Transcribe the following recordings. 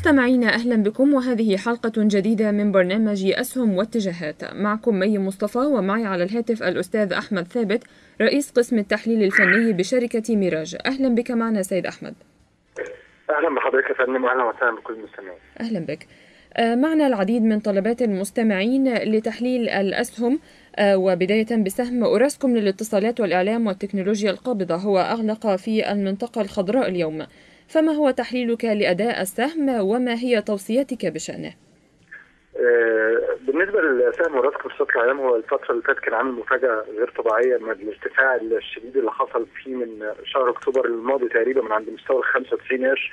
مستمعينا أهلا بكم وهذه حلقة جديدة من برنامج أسهم واتجاهات معكم مي مصطفى ومعي على الهاتف الأستاذ أحمد ثابت رئيس قسم التحليل الفني بشركة ميراج أهلا بك معنا سيد أحمد اهلا بحضرتك يا فندم واهلا وسهلا بكل المستمعين أهلا بك آه، معنا العديد من طلبات المستمعين لتحليل الأسهم آه، وبداية بسهم أوراسكوم للاتصالات والإعلام والتكنولوجيا القابضة هو أغلق في المنطقة الخضراء اليوم فما هو تحليلك لأداء السهم وما هي توصيتك بشأنه؟ آه، بالنسبه لسهم اوراسكوم بشكل عام هو الفتره اللي فاتت كان عامل مفاجاه غير طبيعيه من الارتفاع الشديد اللي حصل فيه من شهر اكتوبر الماضي تقريبا من عند مستوى ال 95 قرش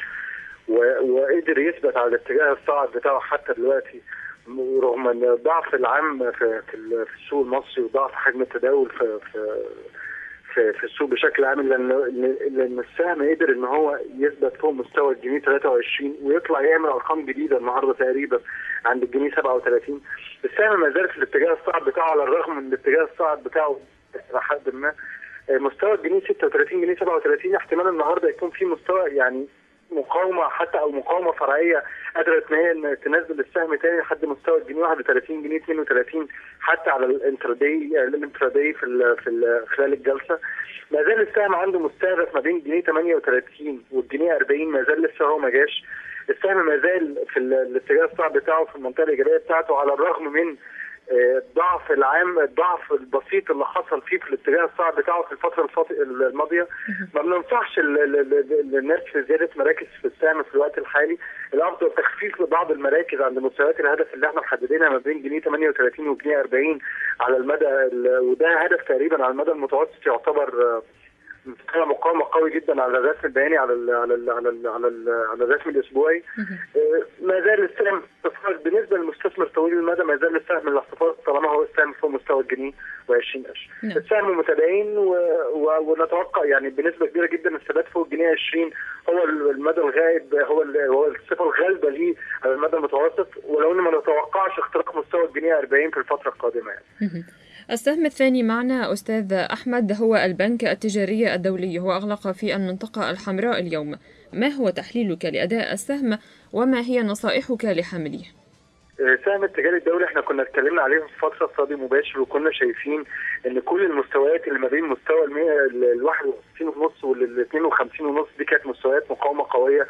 و- وقدر يثبت على الاتجاه الصاعد بتاعه حتى دلوقتي رغم ان الضعف العام في في ال- في السوق المصري وضعف حجم التداول في في في, في السوق بشكل عام لان لان السهم قدر ان هو يثبت فوق مستوى الجنيه 23 ويطلع يعمل ارقام جديده النهارده تقريبا عند الجنيه 37 السهم ما زال في الاتجاه الصاعد بتاعه على الرغم من الاتجاه الصاعد بتاعه الى حد ما آه، مستوى الجنيه 36 جنيه 37 احتمال النهارده يكون في مستوى يعني مقاومه حتى او مقاومه فرعيه قدرت ان هي إن تنزل السهم تاني لحد مستوى الجنيه 31 جنيه 32 حتى على الانتراداي الانتراداي في ال في ال خلال الجلسه ما زال السهم عنده مستهدف ما بين جنيه 38 والجنيه 40 ما زال لسه هو ما جاش السهم ما زال في ال- الاتجاه الصعب بتاعه في المنطقه الايجابيه بتاعته على الرغم من آه، الضعف العام الضعف البسيط اللي حصل فيه في الاتجاه الصعب بتاعه في الفتره الفاط- الماضيه ما بننصحش ال- ال- ال- الناس في زياده مراكز في السهم في الوقت الحالي الافضل تخفيف لبعض المراكز عند مستويات الهدف اللي احنا محددينها ما بين جنيه 38 وجنيه 40 على المدى ال- وده هدف تقريبا على المدى المتوسط يعتبر آه، مستوى مقاومه قوي جدا على الرسم البياني على ال على ال على ال على, ال على الرسم الاسبوعي آه، ما زال السهم الاحتفاظ بالنسبه للمستثمر طويل المدى ما زال السهم الاحتفاظ طالما هو السهم فوق مستوى الجنيه و20 قرش نعم. السهم متداولين و... و... ونتوقع يعني بنسبه كبيره جدا الثبات فوق الجنيه 20 هو المدى الغائب هو ال... هو الصفه الغالبه ليه على المدى المتوسط ولو ان ما نتوقعش اختراق مستوى الجنيه 40 في الفتره القادمه يعني. السهم الثاني معنا أستاذ أحمد هو البنك التجاري الدولي هو أغلق في المنطقة الحمراء اليوم ما هو تحليلك لأداء السهم وما هي نصائحك لحامليه؟ سهم التجاري الدولي احنا كنا اتكلمنا عليه في فتره اقتصادي مباشر وكنا شايفين ان كل المستويات اللي ما بين مستوى ال 61 ونص وال 52 ونص دي كانت مستويات مقاومه قويه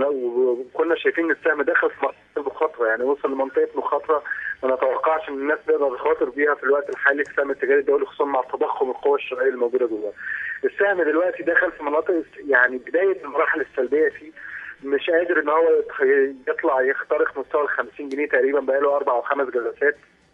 وكنا شايفين ان السهم دخل في مرحله المخاطره يعني وصل لمنطقه مخاطره ما نتوقعش ان الناس تقدر تخاطر بيها في الوقت الحالي في السهم التجاري الدولي خصوصا مع تضخم القوى الشرائيه الموجوده جواه. السهم دلوقتي دخل في مناطق يعني بدايه المراحل السلبيه فيه مش قادر ان هو يطلع يخترق مستوى ال 50 جنيه تقريبا بقاله اربع او خمس جلسات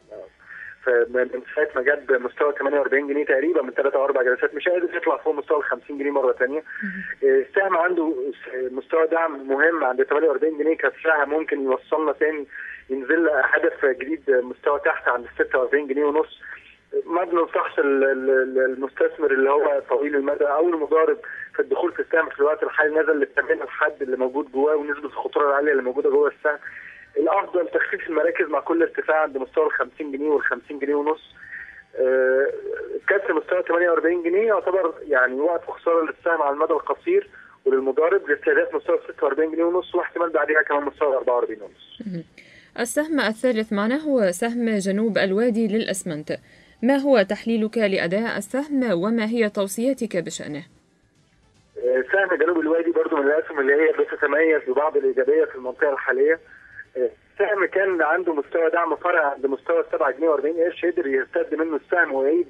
فمن ساعه ما جاب مستوى 48 جنيه تقريبا من ثلاث او اربع جلسات مش قادر يطلع فوق مستوى ال 50 جنيه مره ثانيه السهم عنده مستوى دعم مهم عند 48 جنيه كسرها ممكن يوصلنا ثاني ينزل هدف جديد مستوى تحت عند 46 جنيه ونص ما بننصحش المستثمر اللي هو طويل المدى او المضارب في الدخول في السهم في الوقت الحالي نزل للثمن الحد اللي موجود جواه ونسبه الخطوره العاليه اللي موجوده جوه السهم الافضل تخفيف المراكز مع كل ارتفاع عند مستوى ال 50 جنيه وال 50 جنيه ونص أه كسر مستوى 48 جنيه يعتبر يعني وقت خساره للسهم على المدى القصير وللمضارب لاستهداف مستوى 46 جنيه ونص واحتمال بعدها كمان مستوى 44 ونص. السهم الثالث معنا هو سهم جنوب الوادي للأسمنت ما هو تحليلك لأداء السهم وما هي توصيتك بشأنه؟ سهم جنوب الوادي برضو من الاسهم اللي هي بتتميز ببعض الايجابيه في المنطقه الحاليه السهم كان عنده مستوى دعم فرع عند مستوى 7 جنيه و40 قرش قدر يرتد منه السهم ويعيد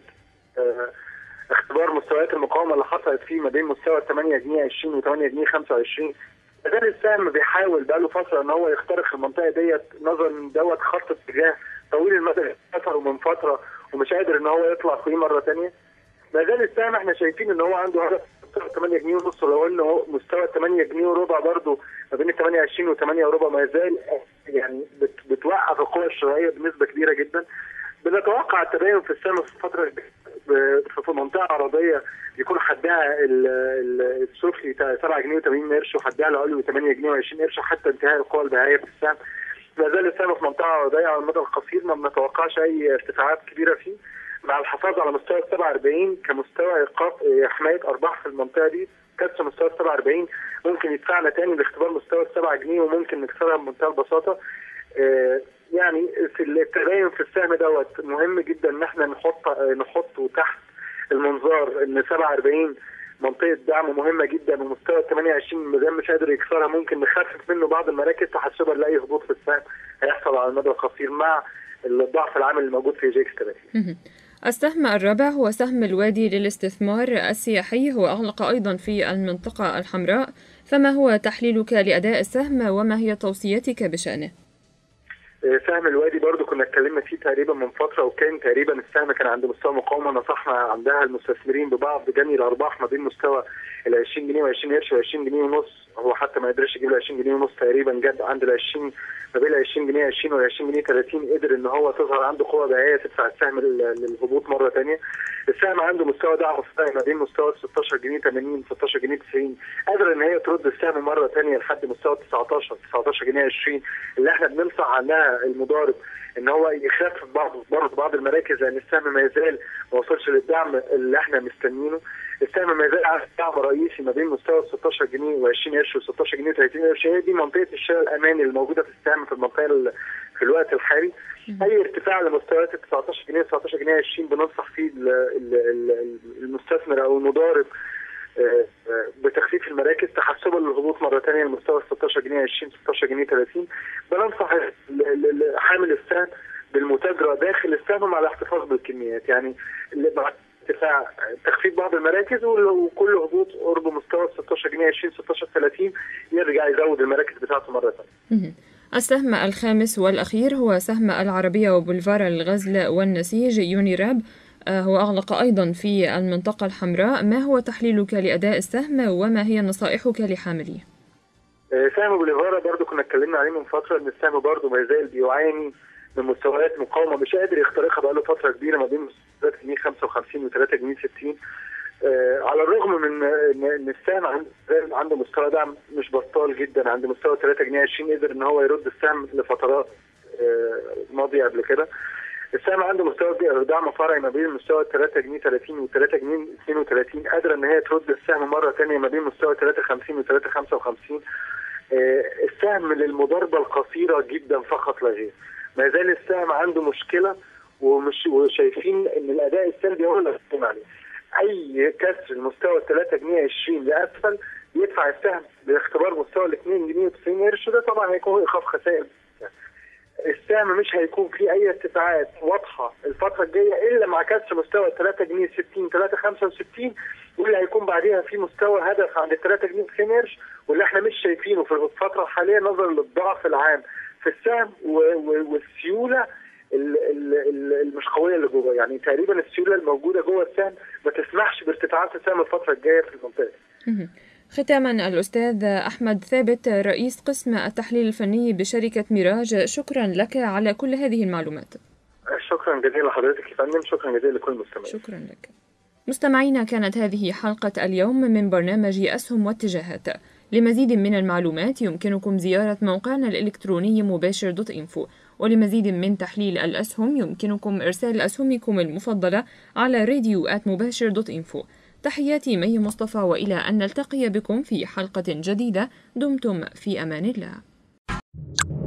اختبار مستويات المقاومه اللي حصلت فيه ما بين مستوى 8 جنيه 20 و8 جنيه 25 مازال السهم بيحاول بقاله فتره ان هو يخترق المنطقه ديت نظرا ان دوت خط اتجاه طويل المدى كسره من فتره ومش قادر ان هو يطلع فيه مره ثانيه ما زال السهم احنا شايفين ان هو عنده هدف مستوى 8 جنيه ونص ولو ان هو مستوى 8 جنيه وربع برضه ما بين 28 و8 وربع ما زال يعني بت بتوقف القوى الشرائيه بنسبه كبيره جدا بنتوقع التباين في السهم في الفتره في منطقه عرضيه يكون حدها السفلي 7 جنيه و80 قرش وحدها العلوي 8 جنيه و20 قرش حتى انتهاء القوى البيعيه في السهم ما زال السهم في منطقه عرضيه على المدى القصير ما بنتوقعش اي ارتفاعات كبيره فيه مع الحفاظ على مستوى ال 47 كمستوى ايقاف حمايه ارباح في المنطقه دي كسر مستوى ال 47 ممكن يدفعنا تاني لاختبار مستوى ال 7 جنيه وممكن نكسرها بمنتهى البساطه يعني في التباين في السهم دوت مهم جدا ان احنا نحط نحطه تحت المنظار ان 47 منطقه دعم مهمه جدا ومستوى 28 ما دام مش قادر يكسرها ممكن نخفف منه بعض المراكز تحسبا لاي هبوط في السهم هيحصل على المدى القصير مع الضعف العامل الموجود في جيكس 30 السهم الرابع هو سهم الوادي للاستثمار السياحي هو أغلق أيضا في المنطقة الحمراء فما هو تحليلك لأداء السهم وما هي توصيتك بشأنه؟ سهم الوادي برضو كنا اتكلمنا فيه تقريبا من فتره وكان تقريبا السهم كان عند مستوى مقاومه نصحنا عندها المستثمرين ببعض جني الارباح ما بين مستوى ال 20 جنيه و20 قرش و20 جنيه ونص هو حتى ما قدرش يجيب ال 20 جنيه ونص تقريبا جد عند ال 20 ما بين ال 20 جنيه 20 وال 20 جنيه 30 قدر ان هو تظهر عنده قوه بيعيه تدفع السهم للهبوط مره ثانيه السهم عنده مستوى ضعف ما بين مستوى 16 جنيه 80 16 جنيه 90 قادر ان هي ترد السهم مره ثانيه لحد مستوى 19 19 جنيه 20 اللي احنا بننصح عنها المضارب ان هو يخفف بعض برضه بعض المراكز لان السهم ما يزال ما وصلش للدعم اللي احنا مستنيينه السهم ما يزال على دعم رئيسي ما بين مستوى 16 جنيه و20 قرش و16 جنيه و30 قرش هي دي منطقه الشراء الاماني الموجوده في السهم في المنطقه في الوقت الحالي اي ارتفاع لمستويات ال 19 جنيه 19 جنيه 20 بننصح فيه المستثمر او المضارب بتخفيف المراكز تحسبا للهبوط مره ثانيه لمستوى 16 جنيه 20 16 جنيه 30 بننصح حامل السهم بالمتاجره داخل السهم مع الاحتفاظ بالكميات يعني مع ارتفاع تخفيف بعض المراكز وكل هبوط قرب مستوى 16 جنيه 20 16 30 يرجع يزود المراكز بتاعته مره ثانيه. السهم الخامس والأخير هو سهم العربية وبولفار الغزل والنسيج يونيراب هو أغلق أيضا في المنطقة الحمراء ما هو تحليلك لأداء السهم وما هي نصائحك لحامليه؟ سهم بوليفارا برضو كنا اتكلمنا عليه من فترة إن السهم برضو ما يزال بيعاني من مستويات مقاومة مش قادر يخترقها بقاله فترة كبيرة ما بين مستويات جنيه 55 و 3 جنيه 60 آه على الرغم من ان السهم عنده عنده مستوى دعم مش بطال جدا عند مستوى 3 جنيه 20 قدر ان هو يرد السهم لفترات آه ماضيه قبل كده السهم عنده مستوى دعم فرعي ما بين مستوى 3 جنيه 30 و 3 جنيه 32 قادره ان هي ترد السهم مره ثانيه ما بين مستوى 350 و 355 آه السهم للمضاربه القصيره جدا فقط لا غير ما زال السهم عنده مشكله ومش وشايفين ان الاداء السلبي هو اللي بيحكم عليه اي كسر المستوى 3 جنيه 20 لاسفل يدفع السهم لاختبار مستوى ال 2 جنيه و90 قرش ده طبعا هيكون ايقاف خسائر السهم مش هيكون فيه اي ارتفاعات واضحه الفتره الجايه الا مع كسر مستوى 3 جنيه 60 3 65 واللي هيكون بعديها في مستوى هدف عند 3 جنيه 90 قرش واللي احنا مش شايفينه في الفتره الحاليه نظرا للضعف العام في السهم والسيوله مش قويه اللي جوه يعني تقريبا السيوله الموجوده جوه السهم ما تسمحش بارتفاعات السهم الفتره الجايه في المنطقه ختاما الأستاذ أحمد ثابت رئيس قسم التحليل الفني بشركة ميراج شكرا لك على كل هذه المعلومات شكرا جزيلا لحضرتك يا فندم شكرا جزيلا لكل المستمعين شكرا لك مستمعينا كانت هذه حلقة اليوم من برنامج أسهم واتجاهات لمزيد من المعلومات يمكنكم زيارة موقعنا الإلكتروني مباشر دوت إنفو ولمزيد من تحليل الأسهم يمكنكم إرسال أسهمكم المفضلة على راديو مباشر دوت إنفو تحياتي مي مصطفى وإلى أن نلتقي بكم في حلقة جديدة دمتم في أمان الله